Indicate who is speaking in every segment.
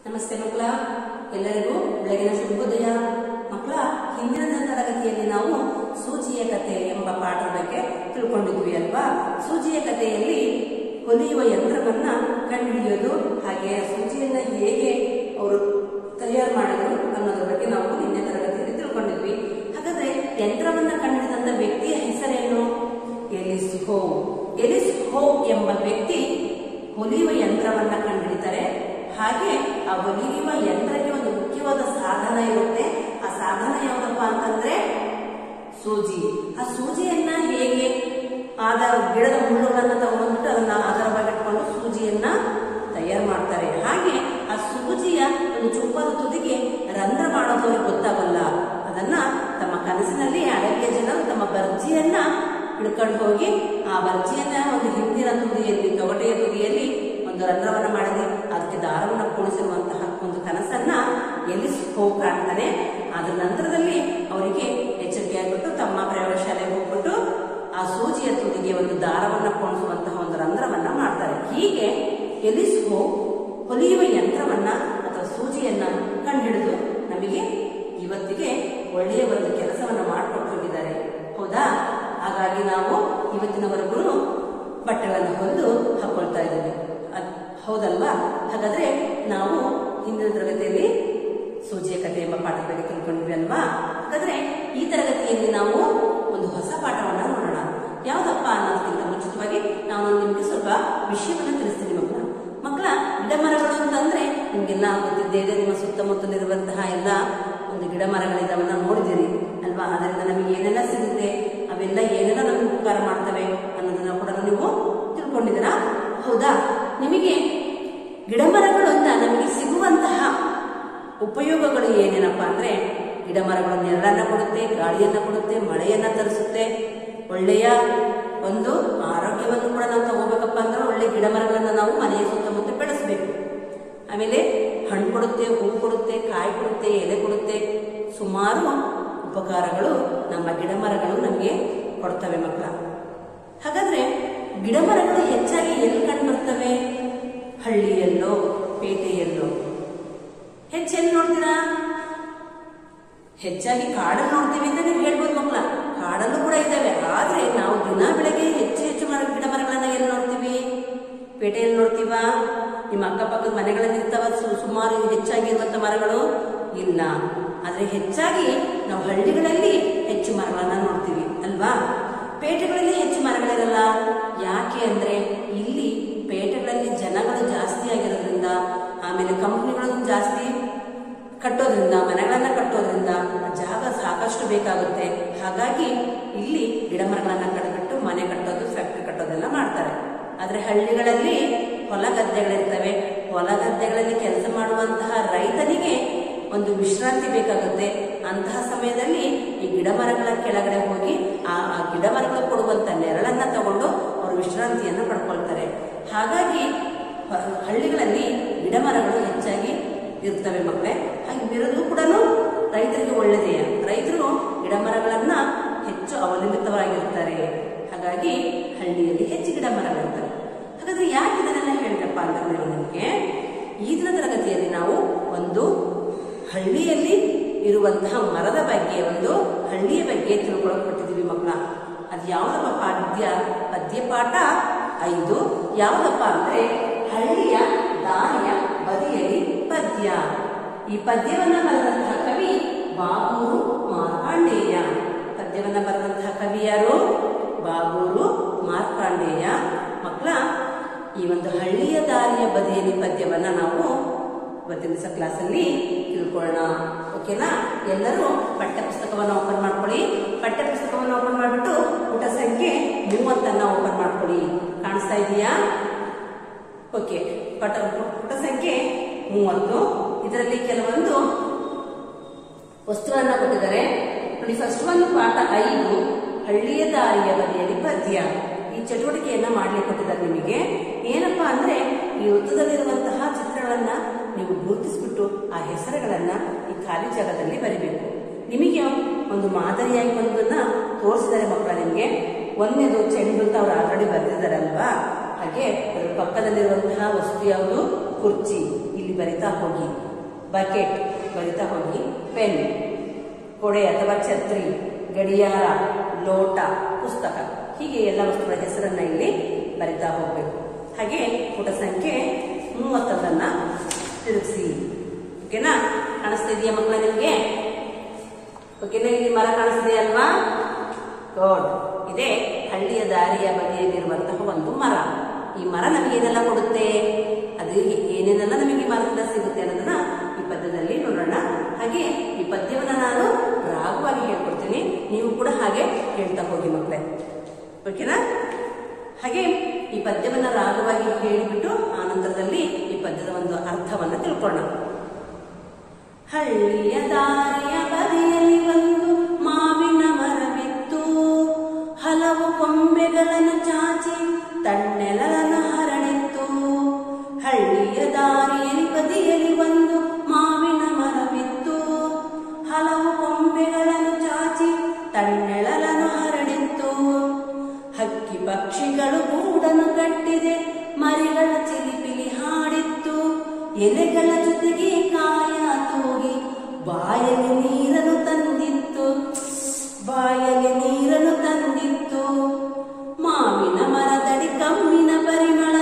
Speaker 1: ನಮಸ್ತೆ ಮಕ್ಕಳ ಎಲ್ಲರಿಗೂ ಬೆಳಗಿನ ಶುಭೋದಯ ಮಕ್ಕಳ ಹಿಂದಿನ ತರಗತಿಯಲ್ಲಿ ನಾವು ಸೂಜಿಯ ಕಥೆ ಎಂಬ ಪಾಠದ ಬಗ್ಗೆ ತಿಳ್ಕೊಂಡಿದ್ವಿ ಅಲ್ವಾ ಸೂಜಿಯ ಕಥೆಯಲ್ಲಿ ಹೊಲಿಯುವ ಯಂತ್ರವನ್ನ ಕಂಡುಹಿಡಿಯೋದು ಹಾಗೆ ಸೂಜಿಯನ್ನ ಹೇಗೆ ಅವರು ತಯಾರು ಮಾಡಿದರು ಅನ್ನೋದ್ರ ಬಗ್ಗೆ ನಾವು ನಿನ್ನೆ ತರಗತಿಯಲ್ಲಿ ತಿಳ್ಕೊಂಡಿದ್ವಿ ಹಾಗಾದ್ರೆ ಯಂತ್ರವನ್ನ ಕಂಡುಹಿಡಿದಂತ ವ್ಯಕ್ತಿಯ ಹೆಸರೇನು ಎಲಿಸ್ ಹೋ ಎಲಿಸ್ ಹೋ ಎಂಬ ವ್ಯಕ್ತಿ ಹೊಲಿಯುವ ಯಂತ್ರವನ್ನ ಕಂಡುಹಿಡಿತಾರೆ ಹಾಗೆ ಆ ಹೊಲಿಯುವ ಯಂತ್ರಕ್ಕೆ ಒಂದು ಮುಖ್ಯವಾದ ಸಾಧನ ಇರುತ್ತೆ ಆ ಸಾಧನ ಯಾವುದಪ್ಪ ಅಂತಂದ್ರೆ ಸೂಜಿ ಆ ಸೂಜಿಯನ್ನ ಹೇಗೆ ಆಧಾರ ಗಿಡದ ಮುಳ್ಳುಗಳನ್ನ ತಗೊಂಡ್ಬಿಟ್ಟು ಅದನ್ನ ಆಧಾರವಾಗಿ ಇಟ್ಕೊಂಡು ಸೂಜಿಯನ್ನ ತಯಾರು ಮಾಡ್ತಾರೆ ಹಾಗೆ ಆ ಸೂಜಿಯ ಒಂದು ಚುಪ್ಪದ ತುದಿಗೆ ರಂಧ್ರ ಮಾಡೋದು ಅವ್ರಿಗೆ ಗೊತ್ತಾಗಲ್ಲ ಅದನ್ನ ತಮ್ಮ ಕನಸಿನಲ್ಲಿ ಅಡಕೆ ಜನರು ತಮ್ಮ ಬರ್ಜಿಯನ್ನ ಹಿಡ್ಕೊಂಡು ಹೋಗಿ ಆ ಬರ್ಜಿಯನ್ನ ಒಂದು ಹಿಂದಿನ ತುದಿಯಲ್ಲಿ ತೊಗಟೆಯ ತುದಿಯಲ್ಲಿ ಒಂದು ರಂಧ್ರವನ್ನ ಮಾಡಿದ್ರೆ ಅದಕ್ಕೆ ದಾರವನ್ನು ಕೂಡಿಸಿರುವಂತಹ ಒಂದು ಕನಸನ್ನ ಎಲಿಸ್ ಹೋಗಿ ಕಾಣ್ತಾನೆ ಅದ್ರ ನಂತರದಲ್ಲಿ ಅವರಿಗೆ ಎಚ್ಚರಿಕೆ ಆಗ್ಬಿಟ್ಟು ತಮ್ಮ ಪ್ರಯೋಗಶಾಲೆಗೆ ಹೋಗ್ಬಿಟ್ಟು ಆ ಸೂಜಿಯ ತುದಿಗೆ ಒಂದು ದಾರವನ್ನ ಪೋಣಿಸುವಂತಹ ಒಂದು ರಂಧ್ರವನ್ನ ಮಾಡ್ತಾರೆ ಹೀಗೆ ಎಲಿಸ್ ಹೋ ಹೊಲಿಯುವ ಯಂತ್ರವನ್ನ ಅಥವಾ ಸೂಜಿಯನ್ನ ಕಂಡುಹಿಡಿದು ನಮಗೆ ಇವತ್ತಿಗೆ ಒಳ್ಳೆಯ ಒಂದು ಕೆಲಸವನ್ನ ಮಾಡಿಕೊಟ್ಟು ಹೋಗಿದ್ದಾರೆ ಹೌದಾ ಹಾಗಾಗಿ ನಾವು ಇವತ್ತಿನವರೆಗೂ ಬಟ್ಟೆಗಳನ್ನು ಹೊಲಿದು ಹಾಕೊಳ್ತಾ ಇದ್ದೇವೆ ಅದ್ ಹೌದಲ್ವಾ ಹಾಗಾದ್ರೆ ನಾವು ಹಿಂದಿನ ತರಗತಿಯಲ್ಲಿ ಸೂಜಿಯ ಕಥೆ ಎಂಬ ಪಾಠದ ಬಗ್ಗೆ ತಿಳ್ಕೊಂಡ್ವಿ ಅಲ್ವಾ ಹಾಗಾದ್ರೆ ಈ ತರಗತಿಯಲ್ಲಿ ನಾವು ಒಂದು ಹೊಸ ಪಾಠವನ್ನ ನೋಡೋಣ ಯಾವ್ದಪ್ಪ ಅನ್ನೋದಕ್ಕಿಂತ ಮುಂಚಿತವಾಗಿ ನಾನು ನಿಮ್ಗೆ ಸ್ವಲ್ಪ ವಿಷಯವನ್ನ ತಿಳಿಸ್ತೀನಿ ಮಕ್ಕಳ ಮಕ್ಕಳ ಗಿಡ ಮರಗಳು ಅಂತಂದ್ರೆ ನಿಮ್ಗೆಲ್ಲ ಗೊತ್ತಿದ್ದೇ ಇದೆ ನಿಮ್ಮ ಸುತ್ತಮುತ್ತಲಿರುವಂತಹ ಎಲ್ಲ ಒಂದು ಗಿಡ ಮರಗಳಿದಾವನ್ನ ನೋಡಿದಿರಿ ಅಲ್ವಾ ಅದರಿಂದ ನಮಗೆ ಏನೆಲ್ಲ ಸಿಗುತ್ತೆ ಅವೆಲ್ಲ ಏನೆಲ್ಲ ನಮಗೆ ಉಪಕಾರ ಮಾಡ್ತವೆ ಅನ್ನೋದನ್ನ ಕೂಡ ನೀವು ತಿಳ್ಕೊಂಡಿದ್ದೀರಾ ಹೌದಾ ನಿಮಗೆ ಗಿಡ ಮರಗಳು ಅಂತ ನಮಗೆ ಸಿಗುವಂತಹ ಉಪಯೋಗಗಳು ಏನೇನಪ್ಪ ಅಂದ್ರೆ ಗಿಡ ಮರಗಳು ನೆರಳನ್ನ ಕೊಡುತ್ತೆ ಗಾಳಿಯನ್ನ ಕೊಡುತ್ತೆ ಮಳೆಯನ್ನ ತರಿಸುತ್ತೆ ಒಳ್ಳೆಯ ಒಂದು ಆರೋಗ್ಯವನ್ನು ಕೂಡ ನಾವು ತಗೋಬೇಕಪ್ಪ ಅಂದ್ರೆ ಒಳ್ಳೆ ಗಿಡ ಮರಗಳನ್ನ ನಾವು ಮನೆಯ ಸುತ್ತಮುತ್ತ ಬೆಳೆಸಬೇಕು ಆಮೇಲೆ ಹಣ್ಣು ಕೊಡುತ್ತೆ ಹೂ ಕೊಡುತ್ತೆ ಕಾಯಿ ಕೊಡುತ್ತೆ ಎಲೆ ಕೊಡುತ್ತೆ ಸುಮಾರು ಉಪಕಾರಗಳು ನಮ್ಮ ಗಿಡ ಮರಗಳು ನಮಗೆ ಕೊಡ್ತವೆ ಮಕ್ಕಳ ಹಾಗಾದ್ರೆ ಗಿಡ ಮರಗಳು ಹೆಚ್ಚಾಗಿ ಎಲ್ಲಿ ಕಂಡು ಬರ್ತವೆ ಹಳ್ಳಿಯಲ್ಲೋ ಪೇಟೆಯಲ್ಲೋ ಹೆಚ್ಚೆಲ್ಲಿ ನೋಡ್ತೀರಾ ಹೆಚ್ಚಾಗಿ ಕಾಡಲ್ಲಿ ನೋಡ್ತೀವಿ ಅಂತ ನೀವು ಹೇಳ್ಬೋದು ಮಕ್ಕಳ ಕಾಡಲ್ಲೂ ಕೂಡ ಇದ್ದಾವೆ ಆದ್ರೆ ನಾವು ದಿನ ಬೆಳಗ್ಗೆ ಹೆಚ್ಚು ಹೆಚ್ಚು ಮರ ಗಿಡ ಮರಗಳನ್ನ ಎಲ್ಲಿ ನೋಡ್ತೀವಿ ಪೇಟೆಯಲ್ಲಿ ನೋಡ್ತೀವಾ ನಿಮ್ಮ ಅಕ್ಕಪಕ್ಕದ ಮನೆಗಳಲ್ಲಿ ಇರ್ತಾವ ಸು- ಸುಮಾರು ಹೆಚ್ಚಾಗಿ ಇರುವಂತ ಮರಗಳು ಇಲ್ಲ ಆದ್ರೆ ಹೆಚ್ಚಾಗಿ ನಾವು ಹಳ್ಳಿಗಳಲ್ಲಿ ಹೆಚ್ಚು ಮರಗಳನ್ನ ನೋಡ್ತೀವಿ ಅಲ್ವಾ ಪೇಟೆಗಳಲ್ಲಿ ಹೆಚ್ಚು ಮರಗಳಿರಲ್ಲ ಯಾಕೆ ಅಂದ್ರೆ ಇಲ್ಲಿ ಪೇಟೆಗಳಲ್ಲಿ ಜನಗಳು ಜಾಸ್ತಿ ಆಗಿರೋದ್ರಿಂದ ಆಮೇಲೆ ಕಂಪನಿಗಳು ಜಾಸ್ತಿ ಕಟ್ಟೋದ್ರಿಂದ ಮನೆಗಳನ್ನ ಕಟ್ಟೋದ್ರಿಂದ ಜಾಗ ಸಾಕಷ್ಟು ಬೇಕಾಗುತ್ತೆ ಹಾಗಾಗಿ ಇಲ್ಲಿ ಗಿಡ ಮರಗಳನ್ನ ಕಡಿಬಿಟ್ಟು ಮನೆ ಕಟ್ಟೋದು ಫ್ಯಾಕ್ಟ್ರಿ ಕಟ್ಟೋದೆಲ್ಲ ಮಾಡ್ತಾರೆ ಆದ್ರೆ ಹಳ್ಳಿಗಳಲ್ಲಿ ಹೊಲ ಗದ್ದೆಗಳಿರ್ತವೆ ಹೊಲ ಗದ್ದೆಗಳಲ್ಲಿ ಕೆಲಸ ಮಾಡುವಂತಹ ರೈತನಿಗೆ ಒಂದು ವಿಶ್ರಾಂತಿ ಬೇಕಾಗುತ್ತೆ ಅಂತಹ ಸಮಯದಲ್ಲಿ ಈ ಗಿಡ ಮರಗಳ ಕೆಳಗಡೆ ಹೋಗಿ ಆ ಆ ಗಿಡ ಮರಗಳು ಕೊಡುವಂತ ನೆರಳನ್ನ ತಗೊಂಡು ಅವರು ವಿಶ್ರಾಂತಿಯನ್ನ ಪಡ್ಕೊಳ್ತಾರೆ ಹಾಗಾಗಿ ಹ- ಹಳ್ಳಿಗಳಲ್ಲಿ ಗಿಡ ಮರಗಳು ಹೆಚ್ಚಾಗಿ ಇರ್ತವೆ ಮಕ್ಕಳೇ ಹಾಗೆ ಇರೋದು ಕೂಡ ರೈತರಿಗೆ ಒಳ್ಳೆಯದೇ ರೈತರು ಗಿಡ ಮರಗಳನ್ನ ಹೆಚ್ಚು ಅವಲಂಬಿತವಾಗಿರ್ತಾರೆ ಹಾಗಾಗಿ ಹಳ್ಳಿಯಲ್ಲಿ ಹೆಚ್ಚು ಗಿಡ ಮರಗಳಿರ್ತವೆ ಹಾಗಾದ್ರೆ ಯಾಕೆ ಇದನ್ನೆಲ್ಲ ಹೇಳಿದಪ್ಪ ಅಂತಂದ್ರೆ ನಿಮಗೆ ಈ ದಿನ ತರಗತಿಯಲ್ಲಿ ನಾವು ಒಂದು ಹಳ್ಳಿಯಲ್ಲಿ ಇರುವಂತಹ ಮರದ ಬಗ್ಗೆ ಒಂದು ಹಳ್ಳಿಯ ಬಗ್ಗೆ ತಿಳ್ಕೊಳಕ್ ಕೊಟ್ಟಿದ್ದೀವಿ ಮಕ್ಕಳ ಅದು ಯಾವ್ದಪ್ಪ ಪದ್ಯ ಪದ್ಯ ಪಾಠ ಐದು ಯಾವ್ದಪ್ಪ ಅಂದ್ರೆ ಹಳ್ಳಿಯ ದಾರಿಯ ಬದಿಯಲ್ಲಿ ಪದ್ಯ ಈ ಪದ್ಯವನ್ನ ಬರೆದಂತಹ ಕವಿ ಬಾಬೂರು ಮಾರ್ಕಾಂಡೇಯ ಪದ್ಯವನ್ನ ಬರೆದಂತಹ ಕವಿ ಯಾರು ಬಾಬೂರು ಮಾರ್ಕಾಂಡೇಯ ಮಕ್ಕಳ ಈ ಒಂದು ಹಳ್ಳಿಯ ದಾರಿಯ ಬದಿಯಲ್ಲಿ ಪದ್ಯವನ್ನ ನಾವು ಇವತ್ತಿನ ದಿವಸ ಕ್ಲಾಸಲ್ಲಿ ತಿಳ್ಕೊಳ್ಳೋಣ ಓಕೆನಾ ಎಲ್ಲರೂ ಪಠ್ಯ ಪುಸ್ತಕವನ್ನ ಓಪನ್ ಮಾಡ್ಕೊಳ್ಳಿ ಪಠ್ಯ ಪುಸ್ತಕವನ್ನ ಓಪನ್ ಮಾಡ್ಬಿಟ್ಟು ಪುಟ ಸಂಖ್ಯೆ ಮೂವತ್ತನ್ನ ಓಪನ್ ಮಾಡ್ಕೊಳ್ಳಿ ಕಾಣಿಸ್ತಾ ಇದೆಯಾ ಓಕೆ ಪಟ ಪುಟ ಸಂಖ್ಯೆ ಮೂವತ್ತು ಇದರಲ್ಲಿ ಕೆಲವೊಂದು ವಸ್ತುಗಳನ್ನ ಕೊಟ್ಟಿದ್ದಾರೆ ನೋಡಿ ಫಸ್ಟ್ ಒಂದು ಪಾಠ ಐದು ಹಳ್ಳಿಯ ದಾರಿಯ ಬದಿಯಲ್ಲಿ ಪದ್ಯ ಈ ಚಟುವಟಿಕೆಯನ್ನ ಮಾಡ್ಲಿಕ್ಕೆ ಕೊಟ್ಟಿದ್ದಾರೆ ನಿಮಗೆ ಏನಪ್ಪಾ ಅಂದ್ರೆ ಈ ವೃತ್ತದಲ್ಲಿರುವಂತಹ ಚಿತ್ರಗಳನ್ನ ನೀವು ಗುರುತಿಸ್ಬಿಟ್ಟು ಆ ಹೆಸರುಗಳನ್ನ ಈ ಖಾಲಿ ಜಾಗದಲ್ಲಿ ಬರಿಬೇಕು ನಿಮಗೆ ಒಂದು ಮಾದರಿಯಾಗಿ ಒಂದನ್ನ ತೋರಿಸಿದ್ದಾರೆ ಮಕ್ಕಳ ನಿಮಗೆ ಒಂದನೇದು ಚೆಂಡು ಅಂತ ಅವ್ರು ಆಲ್ರೆಡಿ ಬರೆದಿದ್ದಾರೆ ಅಲ್ವಾ ಹಾಗೆ ಅದರ ಪಕ್ಕದಲ್ಲಿರುವಂತಹ ವಸ್ತು ಯಾವುದು ಕುರ್ಚಿ ಇಲ್ಲಿ ಬರಿತಾ ಹೋಗಿ ಬಕೆಟ್ ಬರಿತಾ ಹೋಗಿ ಪೆನ್ ಕೊಡೆ ಅಥವಾ ಛತ್ರಿ ಗಡಿಯಾರ ಲೋಟ ಪುಸ್ತಕ ಹೀಗೆ ಎಲ್ಲ ವಸ್ತುಗಳ ಹೆಸರನ್ನ ಇಲ್ಲಿ ಬರಿತಾ ಹೋಗ್ಬೇಕು ಹಾಗೆ ಪುಟ ಸಂಖ್ಯೆ ಮೂವತ್ತದನ್ನ ತಿರುಗಿಸಿ ಓಕೆನಾ ಕಾಣಿಸ್ತಾ ಇದೆಯಾ ಮಕ್ಕಳ ನಿಮಗೆ ಓಕೆನಾ ಇಲ್ಲಿ ಮರ ಕಾಣಿಸ್ತಿದೆ ಅಲ್ವಾ ಗೋಡ್ ಇದೇ ಹಳ್ಳಿಯ ದಾರಿಯ ಬದಿಯಲ್ಲಿರುವಂತಹ ಒಂದು ಮರ ಈ ಮರ ನಮಗೆ ಏನೆಲ್ಲ ಕೊಡುತ್ತೆ ಅದು ಏನೇನೆಲ್ಲ ನಮಗೆ ಈ ಮರದಿಂದ ಸಿಗುತ್ತೆ ಅನ್ನೋದನ್ನ ಈ ಪದ್ಯದಲ್ಲಿ ನೋಡೋಣ ಹಾಗೆ ಈ ಪದ್ಯವನ್ನ ನಾನು ರಾಗವಾಗಿ ಹೇಳ್ಕೊಡ್ತೀನಿ ನೀವು ಕೂಡ ಹಾಗೆ ಹೇಳ್ತಾ ಹೋಗಿ ಮಕ್ಕಳೇ ಓಕೆನಾ ಹಾಗೆ ಈ ಪದ್ಯವನ್ನ ರಾಗವಾಗಿ ಹೇಳಿಬಿಟ್ಟು ಆ ನಂತರದಲ್ಲಿ ಈ ಪದ್ಯದ ಒಂದು ಅರ್ಥವನ್ನ ತಿಳ್ಕೊಳ್ಳೋಣ ಹಳ್ಳಿಯ ದಾರಿಯ ಬದಿಯಲ್ಲಿ ಒಂದು ಮಾವಿನ ಮರವಿತ್ತು ಹಲವು ಕೊಂಬೆಗಳನ್ನು ಚಾಚಿ ತಣ್ಣೆಲನ್ನು ಹರಡಿತ್ತು ಹಳ್ಳಿಯ ದಾರಿಯಲ್ಲಿ ಬದಿಯಲ್ಲಿ ಒಂದು ಮಾವಿನ ಮರವಿತ್ತು ಹಲವು ಕೊಂಬೆಗಳನ್ನು ಚಾಚಿ ತಣ್ಣೆಳಲನ್ನು ಹರಡಿತ್ತು ಹಕ್ಕಿ ಪಕ್ಷಿಗಳು ಗೂಡನ್ನು ಕಟ್ಟಿದೆ ಮರಿಗಳ ಚಿಲಿಪಿಲಿ ಹಾಡಿತ್ತು ಎಲೆಗಳ ಜೊತೆಗೆ ಕಾಯ ತೂಗಿ ಬಾಯಲ್ಲಿ ನೀರನ್ನು ತಂದಿತ್ತು ಬಾಯಲ್ಲಿ ನೀರನ್ನು ತಂದಿತ್ತು ಮಾವಿನ ಮರದಡಿ ಕಮ್ಮಿನ ಪರಿಮಳ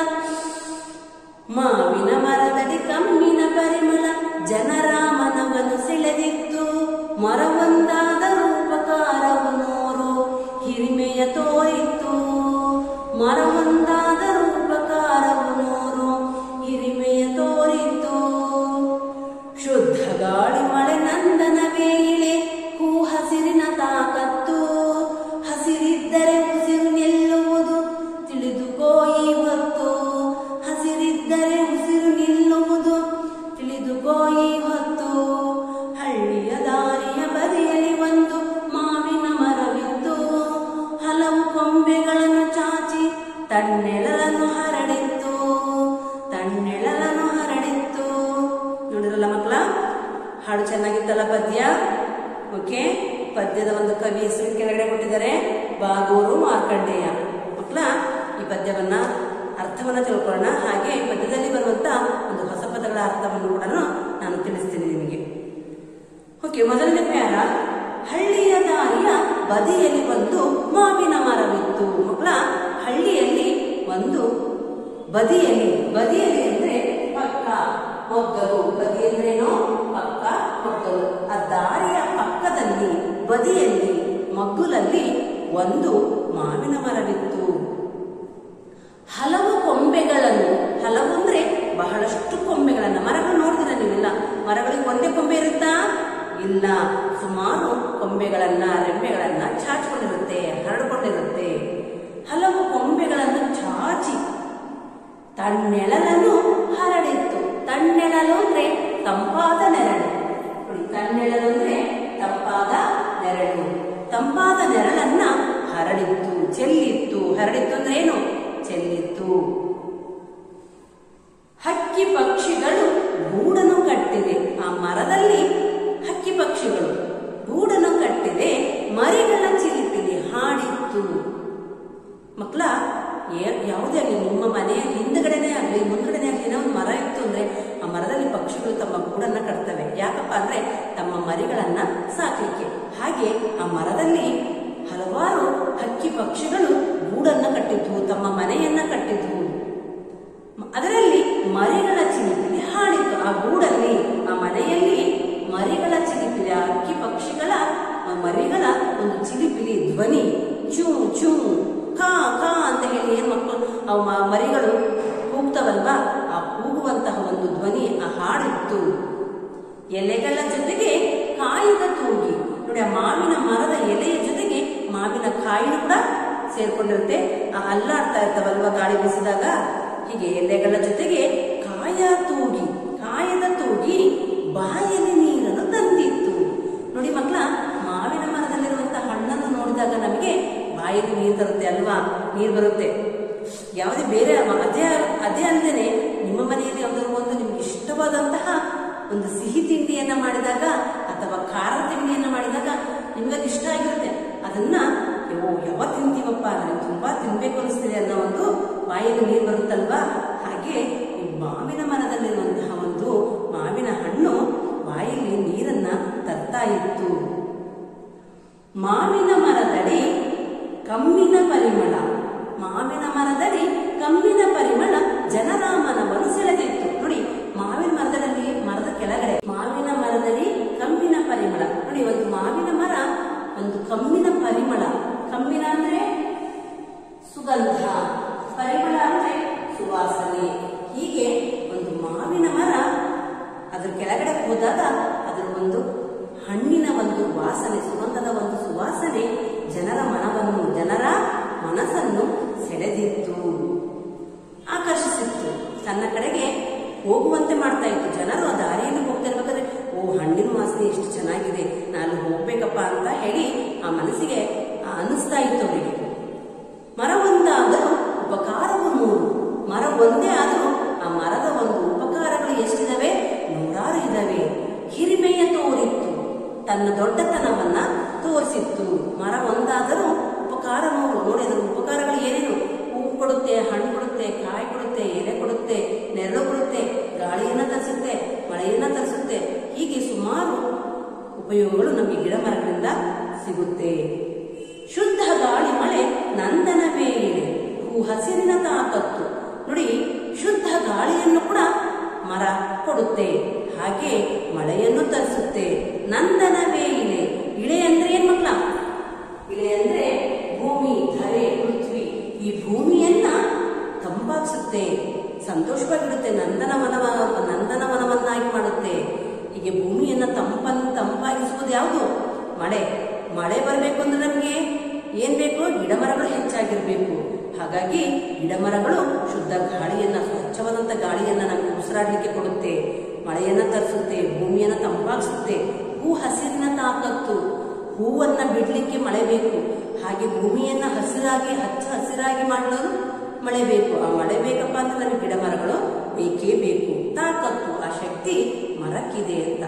Speaker 1: ಮಾವಿನ ಮರದಡಿ ಕಮ್ಮಿನ ಪರಿಮಳ ಜನರ ಮನವನ್ನು ಸೆಳೆದಿತ್ತು ಮರವೊಂದಾದ ರೂಪಕಾರವು ನೋರು ಹಿರಿಮೆಯ ತೋರಿತ್ತು ಮರವೊಂದಾದ ರೂಪಕಾರವು ನೋರು ಹಿರಿಮೆಯ ತೋರಿತ್ತು ಶುದ್ಧ ಗಾಳಿ ಮಳೆ ನಂದನವೇ ಇಳೆ ಹೂ ಹಸಿರಿನ ತಾಕತ್ತು ಹಸಿರಿದ್ದರೆ ಉಸಿರು ನಿಲ್ಲುವುದು ತಿಳಿದುಕೋ ಈ ಹೊತ್ತು ಹಸಿರಿದ್ದರೆ ಉಸಿರು ನಿಲ್ಲುವುದು ತಿಳಿದುಕೋ ಈ ಹೊತ್ತು ಹಳ್ಳಿಯ ದಾರಿಯ ಬದಿಯಲ್ಲಿ ಒಂದು ಮಾವಿನ ಮರವಿತ್ತು ಹಲವು ಕೊಂಬೆಗಳನ್ನು ಚಾಚಿ ತಣ್ಣೆಳಲನ್ನು ಹರಡಿತ್ತು ತಣ್ಣೆಳಲನ್ನು ಹರಡಿತ್ತು ನೋಡಿರಲ್ಲ ಮಕ್ಕಳ ಹಾಡು ಚೆನ್ನಾಗಿತ್ತಲ್ಲ ಪದ್ಯ ಓಕೆ ಪದ್ಯದ ಒಂದು ಕವಿ ಹೆಸರು ಕೆಳಗಡೆ ಕೊಟ್ಟಿದ್ದಾರೆ ಬಾಗೂರು ಮಾರ್ಕಂಡೇಯ ಮಕ್ಕಳ ಈ ಪದ್ಯವನ್ನ ಅರ್ಥವನ್ನ ತಿಳ್ಕೊಳ್ಳೋಣ ಹಾಗೆ ಈ ಪದ್ಯದಲ್ಲಿ ಬರುವಂತ ಒಂದು ಹೊಸ ಪದಗಳ ಅರ್ಥವನ್ನು ಕೂಡ ನಾನು ತಿಳಿಸ್ತೀನಿ ನಿಮಗೆ ಓಕೆ ಮೊದಲನೇ ಪ್ಯಾರ ಹಳ್ಳಿಯ ದಾರಿಯ ಬದಿಯಲ್ಲಿ ಒಂದು ಮಾವಿನ ಮರವಿತ್ತು ಮಕ್ಕಳ ಹಳ್ಳಿಯಲ್ಲಿ ಒಂದು ಬದಿಯಲ್ಲಿ ಬದಿಯಲ್ಲಿ ಅಂದ್ರೆ ಪಕ್ಕ ಮೊಗ್ಗಲು ಬದಿ ಅಂದ್ರೇನು ಪಕ್ಕ ಮೊಗ್ಗಲು ಆ ದಾರಿಯ ಪಕ್ಕದಲ್ಲಿ ಬದಿಯಲ್ಲಿ ಮಗ್ಗುಲಲ್ಲಿ ಒಂದು ಮಾವಿನ ಮರವಿತ್ತು ಹಲವು ಕೊಂಬೆಗಳನ್ನು ಹಲವು ಅಂದ್ರೆ ಬಹಳಷ್ಟು ಕೊಂಬೆಗಳನ್ನ ಮರಗಳು ನೋಡ್ತೀರ ನೀವೆಲ್ಲ ಮರಗಳಿಗೆ ಒಂದೇ ಕೊಂಬೆ ಇರುತ್ತಾ ಇಲ್ಲ ಸುಮಾರು ಕೊಂಬೆಗಳನ್ನ ರೆಂಬೆಗಳನ್ನ ಚಾಚಿಕೊಂಡಿರುತ್ತೆ ಹರಡಿಕೊಂಡಿರುತ್ತೆ ಹಲವು ಕೊಂಬೆಗಳನ್ನು ಚಾಚಿ ತಣ್ಣೆಳಲನ್ನು ಹರಡಿತ್ತು ತಣ್ಣೆಳಲು ಅಂದ್ರೆ ತಂಪಾದ ನೆರಳು ನೋಡಿ ತಣ್ಣೆಳಲು ಅಂದ್ರೆ ತಂಪಾದ ನೆರಳು ತಂಪಾದ ನೆರಳನ್ನ ಹರಡಿತ್ತು ಚೆಲ್ಲಿತ್ತು ಹರಡಿತ್ತು ಅಂದ್ರೆ ಏನು ಚೆಲ್ಲಿತ್ತು ಹಕ್ಕಿ ಪಕ್ಷಿಗಳು ಗೂಡನ್ನು ಕಟ್ಟಿದೆ ಆ ಮರದಲ್ಲಿ ಹಕ್ಕಿ ಪಕ್ಷಿಗಳು ಗೂಡನ್ನು ಕಟ್ಟಿದೆ ಮರಿಗಳ ಚಿಲಿಪಿಲಿ ಹಾಡಿತ್ತು ಮಕ್ಕಳ ಯಾವುದೇ ಆಗಲಿ ನಿಮ್ಮ ಮನೆಯ ಹಿಂದ್ಗಡೆನೆ ಆಗಲಿ ಮುಂದ್ಗಡೆನೆ ಆಗಲಿ ಏನೋ ಒಂದು ಮರ ಇತ್ತು ಅಂದ್ರೆ ಆ ಮರದಲ್ಲಿ ಪಕ್ಷಿಗಳು ತಮ್ಮ ಗೂಡನ್ನ ಕಟ್ತವೆ ಯಾಕಪ್ಪ ಅಂದ್ರೆ ತಮ್ಮ ಮರಿಗಳನ್ನ ಸಾಕ್ಲಿಕ್ಕೆ ಹಾಗೆ ಆ ಮರದಲ್ಲಿ ಹಲವಾರು ಹಕ್ಕಿ ಪಕ್ಷಿಗಳು ಗೂಡನ್ನ ಕಟ್ಟಿದ್ವು ತಮ್ಮ ಮನೆಯನ್ನ ಕಟ್ಟಿದ್ವು ಅದರಲ್ಲಿ ಮರಿಗಳ ಚಿಲಿಪಿಲಿ ಹಾಡಿತ್ತು ಆ ಗೂಡಲ್ಲಿ ಆ ಮನೆಯಲ್ಲಿ ಮರಿಗಳ ಚಿಲಿಪಿಲಿ ಆ ಹಕ್ಕಿ ಪಕ್ಷಿಗಳ ಆ ಮರಿಗಳ ಒಂದು ಚಿಲಿಪಿಲಿ ಧ್ವನಿ ಚೂ ಚೂ ಕಾ ಕಾ ಅಂತ ಹೇಳಿ ಏನ್ ಮಕ್ಕಳು ಅವು ಮ- ಮರಿಗಳು ಕೂಗ್ತವಲ್ವಾ ಆ ಕೂಗುವಂತಹ ಒಂದು ಧ್ವನಿ ಆ ಹಾಡಿತ್ತು ಎಲೆಗಳ ಜೊತೆಗೆ ಕಾಯಿದ ತೂಗಿ ನೋಡಿ ಆ ಮಾವಿನ ಮರದ ಎಲೆಯ ಜೊತೆಗೆ ಮಾವಿನ ಕಾಯಿನೂ ಕೂಡ ಸೇರ್ಕೊಂಡಿರುತ್ತೆ ಆ ಅಲ್ಲಾಡ್ತಾ ಇರ್ತಾವಲ್ವಾ ಗಾಳಿ ಬೀಸಿದಾಗ ಹೀಗೆ ಎಲೆಗಳ ಜೊತೆಗೆ ಕಾಯ ತೂಗಿ ಕಾಯದ ತೂಗಿ ಬಾಯಲ್ಲಿ ನೀರನ್ನು ತಂದಿತ್ತು ನೋಡಿ ಮಕ್ಕಳ ಮಾವಿನ ಮರದಲ್ಲಿರುವಂತಹ ಹಣ್ಣನ್ನು ನೋಡಿದಾಗ ನಮಗೆ ಬಾಯಲ್ಲಿ ನೀರು ತರುತ್ತೆ ಅಲ್ವಾ ನೀರು ಬರುತ್ತೆ ಯಾವುದೇ ಬೇರೆ ಮ- ಅದೇ ಅದೇ ಅಲ್ಲದೆ ನಿಮ್ಮ ಮನೆಯಲ್ಲಿ ಯಾವುದಾದ್ರು ಒಂದು ನಿಮ್ಗೆ ಇಷ್ಟವಾದಂತಹ ಒಂದು ಸಿಹಿ ತಿಂಡಿಯನ್ನ ಮಾಡಿದಾಗ ಅಥವಾ ಖಾರ ತಿಂಡಿಯನ್ನ ಮಾಡಿದಾಗ ನಿಮ್ಗೆ ಅದು ಇಷ್ಟ ಆಗಿರುತ್ತೆ ಅದನ್ನ ಓ ಯಾವ ತಿಂತೀವಪ್ಪ ನನಗೆ ತುಂಬಾ ತಿನ್ಬೇಕು ಅನಿಸ್ತಿದೆ ಅನ್ನೋ ಒಂದು ಬಾಯಲ್ಲಿ ನೀರು ಬರುತ್ತಲ್ವಾ ಹಾಗೆ ಈ ಮಾವಿನ ಮರದಲ್ಲಿರುವಂತಹ ಒಂದು ಮಾವಿನ ಮರದಡಿ ಕಮ್ಮಿನ ಪರಿಮಳ ಮಾವಿನ ಮರದಡಿ ಕಮ್ಮಿನ ಪರಿಮಳ ಜನರ ಮನವನ್ನು ಸೆಳೆದಿತ್ತು ನೋಡಿ ಮಾವಿನ ಮರದಲ್ಲಿ ಮರದ ಕೆಳಗಡೆ ಮಾವಿನ ಮರದಡಿ ಕಮ್ಮಿನ ಪರಿಮಳ ನೋಡಿ ಒಂದು ಮಾವಿನ ಮರ ಒಂದು ಕಮ್ಮಿನ ಪರಿಮಳ ಕಮ್ಮಿನ ಅಂದ್ರೆ ಸುಗಂಧ ಪರಿಮಳ ಅಂದ್ರೆ ಸುವಾಸನೆ ಹೀಗೆ ಒಂದು ಮಾವಿನ ಮರ ಅದ್ರ ಕೆಳಗಡೆ ಹೋದಾಗ ಅದರ ಒಂದು ಹಣ್ಣಿನ ಒಂದು ವಾಸನೆ ಸುಗಂಧದ ಒಂದು ಸುವಾಸನೆ ಜನರ ಮನವನ್ನು ಜನರ ಮನಸ್ಸನ್ನು ಸೆಳೆದಿತ್ತು ಆಕರ್ಷಿಸಿತ್ತು ತನ್ನ ಕಡೆಗೆ ಹೋಗುವಂತೆ ಮಾಡ್ತಾ ಇತ್ತು ಜನರು ಆ ದಾರಿಯಲ್ಲಿ ಹೋಗ್ತಾ ಇರ್ಬೇಕಾದ್ರೆ ಓ ಹಣ್ಣಿನ ವಾಸನೆ ಎಷ್ಟು ಚೆನ್ನಾಗಿದೆ ನಾನು ಹೋಗ್ಬೇಕಪ್ಪ ಅಂತ ಹೇಳಿ ಆ ಮನಸ್ಸಿಗೆ ಆ ಅನ್ನಿಸ್ತಾ ಇತ್ತು ಅವರಿಗೆ ಮರ ಒಂದಾದರೂ ಉಪಕಾರವು ಮೂರು ಮರ ಒಂದೇ ಆದರೂ ಆ ಮರದ ಒಂದು ಉಪಕಾರಗಳು ಎಷ್ಟಿದಾವೆ ನೂರಾರು ಇದಾವೆ ಹಿರಿಮೆಯ ತೋರಿತ್ತು ತನ್ನ ದೊಡ್ಡತನವನ್ನ ತೋರಿಸಿತ್ತು ಮರ ಒಂದಾದರೂ ಉಪಕಾರ ಮೂರು ನೋಡಿ ಅದರ ಉಪಕಾರಗಳು ಏನೇನು ಹೂವು ಕೊಡುತ್ತೆ ಹಣ್ಣು ಕೊಡುತ್ತೆ ಕಾಯಿ ಕೊಡುತ್ತೆ ಎಲೆ ಕೊಡುತ್ತೆ ನೆರಳು ಕೊಡುತ್ತೆ ಗಾಳಿಯನ್ನ ತರಿಸುತ್ತೆ ಮಳೆಯನ್ನ ತರಿಸುತ್ತೆ ಹೀಗೆ ಸುಮಾರು ಉಪಯೋಗಗಳು ನಮಗೆ ಗಿಡ ಮರಗಳಿಂದ ಸಿಗುತ್ತೆ ಶುದ್ಧ ಗಾಳಿ ಮಳೆ ನಂದನವೇ ಇದೆ ಹೂ ಹಸಿರಿನ ತಾಕತ್ತು ನೋಡಿ ಶುದ್ಧ ಗಾಳಿಯನ್ನು ಕೂಡ ಮರ ಕೊಡುತ್ತೆ ಹಾಗೆ ಮಳೆಯನ್ನು ತರಿಸುತ್ತೆ ನಂದನವೇ ಇಳೆ ಇಳೆ ಅಂದ್ರೆ ಏನ್ ಮಕ್ಳ ಇಳೆ ಅಂದ್ರೆ ಭೂಮಿ ಧರೆ ಪೃಥ್ವಿ ಈ ಭೂಮಿಯನ್ನ ತಂಪಾಗಿಸುತ್ತೆ ಸಂತೋಷವಾಗಿಡುತ್ತೆ ನಂದನವನವ ನಂದನವನವನ್ನಾಗಿ ಮಾಡುತ್ತೆ ಹೀಗೆ ಭೂಮಿಯನ್ನ ತಂಪನ್ ತಂಪಾಗಿಸುವುದು ಯಾವುದು ಮಳೆ ಮಳೆ ಬರಬೇಕು ಅಂದ್ರೆ ನಮಗೆ ಏನ್ ಬೇಕು ಗಿಡ ಮರಗಳು ಹೆಚ್ಚಾಗಿರ್ಬೇಕು ಹಾಗಾಗಿ ಗಿಡ ಮರಗಳು ಶುದ್ಧ ಗಾಳಿಯನ್ನ ಸ್ವಚ್ಛವಾದಂತ ಗಾಳಿಯನ್ನ ನಮಗೆ ಉಸಿರಾಡ್ಲಿಕ್ಕೆ ಕೊಡುತ್ತೆ ಮಳೆಯನ್ನ ತರಿಸುತ್ತೆ ಭೂಮಿಯನ್ನ ತಂಪಾಗಿಸುತ್ತೆ ಹೂ ಹಸಿರಿನ ತಾಕತ್ತು ಹೂವನ್ನ ಬಿಡ್ಲಿಕ್ಕೆ ಮಳೆ ಬೇಕು ಹಾಗೆ ಭೂಮಿಯನ್ನ ಹಸಿರಾಗಿ ಹಚ್ಚ ಹಸಿರಾಗಿ ಮಾಡಲು ಮಳೆ ಬೇಕು ಆ ಮಳೆ ಬೇಕಪ್ಪ ಅಂತ ನಮಗೆ ಗಿಡ ಮರಗಳು ಬೇಕೇ ಬೇಕು ತಾಕತ್ತು ಆ ಶಕ್ತಿ ಮರಕ್ಕಿದೆ ಅಂತ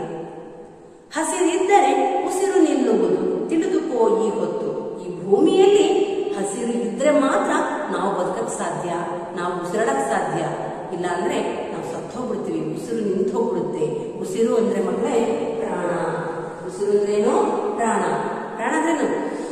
Speaker 1: ಹಸಿರಿದ್ದರೆ ಉಸಿರು ನಿಲ್ಲುವುದು ತಿಳಿದುಕೋ ಈ ಹೊತ್ತು ಈ ಭೂಮಿಯಲ್ಲಿ ಹಸಿರು ಇದ್ರೆ ಮಾತ್ರ ನಾವು ಬದುಕಕ್ ಸಾಧ್ಯ ನಾವು ಉಸಿರಾಡಕ್ ಸಾಧ್ಯ ಇಲ್ಲ ಅಂದ್ರೆ ನಾವು ಸತ್ತೋಗ್ಬಿಡ್ತೀವಿ ಉಸಿರು ನಿಂತು ಹೋಗ್ಬಿಡುತ್ತೆ ಉಸಿರು ಅಂದ್ರೆ ಮಕ್ಕಳೇ ಪ್ರಾಣ ಉಸಿರು ಅಂದ್ರೇನು ಪ್ರಾಣ ಪ್ರಾಣ ಅಂದ್ರೇನು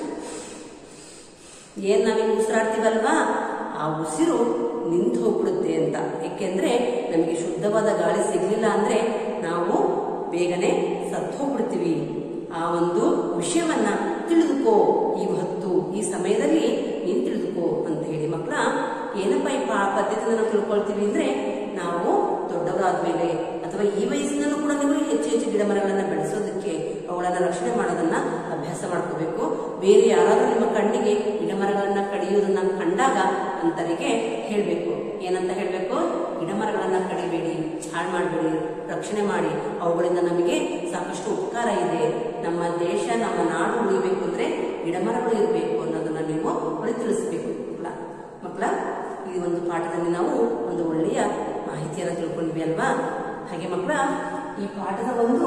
Speaker 1: ಏನ್ ನಾವೀಗ ಉಸಿರಾಡ್ತೀವಲ್ವಾ ಆ ಉಸಿರು ನಿಂತು ಹೋಗ್ಬಿಡುತ್ತೆ ಅಂತ ಏಕೆಂದ್ರೆ ನಮಗೆ ಶುದ್ಧವಾದ ಗಾಳಿ ಸಿಗ್ಲಿಲ್ಲ ಅಂದ್ರೆ ನಾವು ಬೇಗನೆ ಸತ್ತು ಹೋಗ್ಬಿಡ್ತೀವಿ ಆ ಒಂದು ವಿಷಯವನ್ನ ತಿಳಿದುಕೋ ಈ ಹೊತ್ತು ಈ ಸಮಯದಲ್ಲಿ ನೀನ್ ತಿಳಿದುಕೋ ಅಂತ ಹೇಳಿ ಮಕ್ಕಳ ಏನಪ್ಪ ಈ ಪಾ ಪದ್ಧತಿನ ನಾವು ತಿಳ್ಕೊಳ್ತೀವಿ ಅಂದ್ರೆ ನಾವು ದೊಡ್ಡವರಾದ್ಮೇಲೆ ಅಥವಾ ಈ ವಯಸ್ಸಿನಲ್ಲೂ ಕೂಡ ನೀವು ಹೆಚ್ಚು ಹೆಚ್ಚು ಗಿಡ ಮರಗಳನ್ನ ಬೆಳೆಸೋದಕ್ಕೆ ಅವುಗಳನ್ನ ರಕ್ಷಣೆ ಮಾಡೋದನ್ನ ಅಭ್ಯಾಸ ಮಾಡ್ಕೋಬೇಕು ಬೇರೆ ಯಾರಾದ್ರೂ ನಿಮ್ಮ ಕಣ್ಣಿಗೆ ಗಿಡ ಮರಗಳನ್ನ ಕಡಿಯೋದನ್ನ ಕಂಡಾಗ ಅಂತರಿಗೆ ಹೇಳ್ಬೇಕು ಏನಂತ ಹೇಳ್ಬೇಕು ಗಿಡ ಮರಗಳನ್ನ ಕಡಿಬೇಡಿ ಹಾಳು ಮಾಡಬೇಡಿ ರಕ್ಷಣೆ ಮಾಡಿ ಅವುಗಳಿಂದ ನಮಗೆ ಸಾಕಷ್ಟು ಉಪಕಾರ ಇದೆ ನಮ್ಮ ದೇಶ ನಮ್ಮ ನಾಡು ಉಳಿಬೇಕು ಅಂದ್ರೆ ಗಿಡ ಮರಗಳು ಇರಬೇಕು ಅನ್ನೋದನ್ನ ನೀವು ಅವಳಿಗೆ ತಿಳಿಸ್ಬೇಕು ಮಕ್ಕಳ ಮಕ್ಕಳ ಈ ಒಂದು ಪಾಠದಲ್ಲಿ ನಾವು ಒಂದು ಒಳ್ಳೆಯ ಮಾಹಿತಿಯನ್ನು ತಿಳ್ಕೊಂಡ್ವಿ ಅಲ್ವಾ ಹಾಗೆ ಮಕ್ಕಳ ಈ ಪಾಠದ ಒಂದು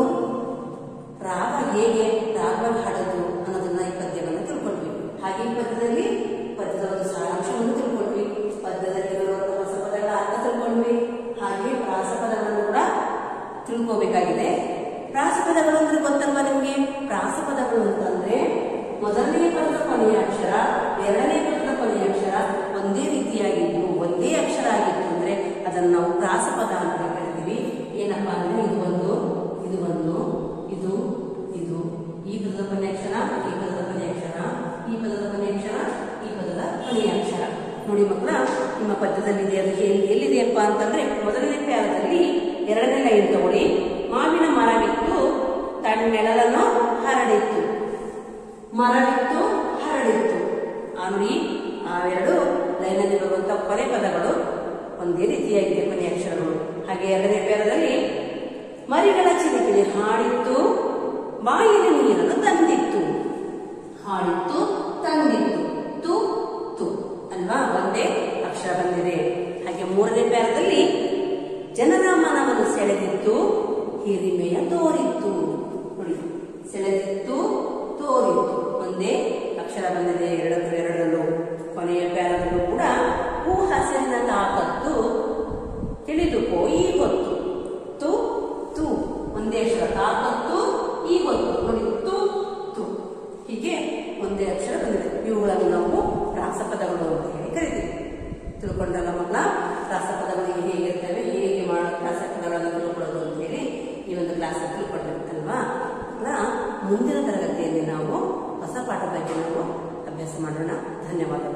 Speaker 1: ರಾಗ ಹೇಗೆ ರಾಗ ಹಾಡೋದು ಅನ್ನೋದನ್ನ ಈ ಪದ್ಯವನ್ನು ತಿಳ್ಕೊಂಡ್ವಿ ಹಾಗೆ ಈ ಪದ್ಯದಲ್ಲಿ ಪದ್ಯದ ಒಂದು ಸಾರಾಂಶವನ್ನು ತಿಳ್ಕೊಂಡ್ವಿ ಪದ್ಯದಲ್ಲಿ ಬರುವಂತಹ ಹೊಸ ಪದಗಳ ಅರ್ಥ ತಿಳ್ಕೊಂಡ್ವಿ ಹಾಗೆ ಪ್ರಾಸಪದಗಳನ್ನು ಕೂಡ ತಿಳ್ಕೋಬೇಕಾಗಿದೆ ಪ್ರಾಸಪದಗಳು ಅಂದ್ರೆ ಗೊತ್ತಲ್ವಾ ನಿಮ್ಗೆ ಪ್ರಾಸಪದಗಳು ಅಂತಂದ್ರೆ ಮೊದಲನೇ ಪದದ ಕೊನೆಯ ಅಕ್ಷರ ಎರಡನೇ ಪದದ ಕೊನೆಯ ಅಕ್ಷರ ಒಂದೇ ರೀತಿಯಾಗಿದ್ದು ಒಂದೇ ಅಕ್ಷರ ಆಗಿತ್ತು ಅಂದ್ರೆ ಅದನ್ನು ನಾವು ಪ್ರಾಸಪದ ಅಂತ ಕರಿತೀವಿ ಏನಪ್ಪಾ ಅಂದ್ರೆ ಇದು ಒಂದು ಇದು ಒಂದು ಇದು ಇದು ಈ ಪದದ ಕೊನೆಯ ಅಕ್ಷರ ಈ ಪದದ ಕೊನೆಯ ಅಕ್ಷರ ಈ ಪದದ ಕೊನೆಯ ಅಕ್ಷರ ಈ ಪದದ ಕೊನೆಯ ಅಕ್ಷರ ನೋಡಿ ಮಕ್ಕಳ ನಿಮ್ಮ ಪದ್ಯದಲ್ಲಿದೆ ಅದು ಎಲ್ಲಿ- ಎಲ್ಲಿದೆಯಪ್ಪ ಅಂತಂದ್ರೆ ಮೊದಲನೇ ಪ್ಯಾರದಲ್ಲಿ ಎರಡನೇ ಲೈನ್ ತಗೊಳ್ಳಿ ಮಾವಿನ ಮರವಿತ್ತು ತಣ್ಣೆಳಲನ್ನು ಹರಡಿತ್ತು ಮರವಿತ್ತು ಹರಡಿತ್ತು ಆ ನೋಡಿ ಆ ಎರಡು ಲೈನಲ್ಲಿ ಬರುವಂತಹ ಕೊನೆ ಪದಗಳು ಒಂದೇ ರೀತಿಯಾಗಿದೆ ಕೊನೆಯ ಅಕ್ಷರಗಳು ಹಾಗೆ ಎರಡನೇ ಪ್ಯಾರದಲ್ಲಿ ಮರಿಗಳ ಚಿಲಿಪಿಲಿ ಹಾಡಿತ್ತು ಬಾಯಿನ ನೀರನ್ನು ತಂದಿತ್ತು ಹಾಡಿತ್ತು ತಂದಿತ್ತು ತು ತು ಅಲ್ವಾ ಒಂದೇ ಅಕ್ಷರ ಬಂದಿದೆ ಹಾಗೆ ಮೂರನೇ ಪ್ಯಾರದಲ್ಲಿ ಜನರ ಮನವನ್ನು ಸೆಳೆದಿತ್ತು ಹಿರಿಮೆಯ ತೋರಿತ್ತು ನೋಡಿ ಸೆಳೆದಿತ್ತು ತೋರಿತ್ತು ಒಂದೇ ಅಕ್ಷರ ಬಂದಿದೆ ಎರಡಕ್ಕೂ ಎರಡರಲ್ಲೂ ಕೊನೆಯ ಪ್ಯಾರದಲ್ಲೂ ಕೂಡ ಹೂ ಹಸಿರಿನ ತಾಕತ್ತು ತಿಳಿದುಕೋ ಈ ಹೊತ್ತು ತು ತು ಒಂದೇ ಅಕ್ಷರ ತಾಕತ್ತು ಈ ಹೊತ್ತು ನೋಡಿ ತು ತು ಹೀಗೆ ಹೀಗೆ ಒಂದೇ ಅಕ್ಷರ ಬಂದಿದೆ ಇವುಗಳನ್ನು ನಾವು ಪ್ರಾಸಪದಗಳು ಅಂತ ಹೇಳಿ ಕರಿತೀವಿ ತಿಳ್ಕೊಂಡ್ರಲ್ಲ ಮಕ್ಕಳ ಪ್ರಾಸಪದಗಳಿಗೆ ಹೇಗಿರ್ತವೆ ಹೇಗೆ ಮಾಡೋ ಪ್ರಾಸಪದಗಳನ್ನು ತಿಳ್ಕೊಳ್ಳೋದು ಅಂತ ಹೇಳಿ ಈ ಒಂದು ಕ್ಲಾಸ್ ತಿಳ್ಕೊಂಡಿರುತ್ತಲ್ವಾ ಮಕ್ಕಳ ಮುಂದಿನ ತರಗತಿಯಲ್ಲಿ ನಾವು ಹೊಸ ಪಾಠ ಬಗ್ಗೆ ನಾವು ಅಭ್ಯಾಸ ಮಾಡೋಣ ಧನ್ಯವಾದಗಳು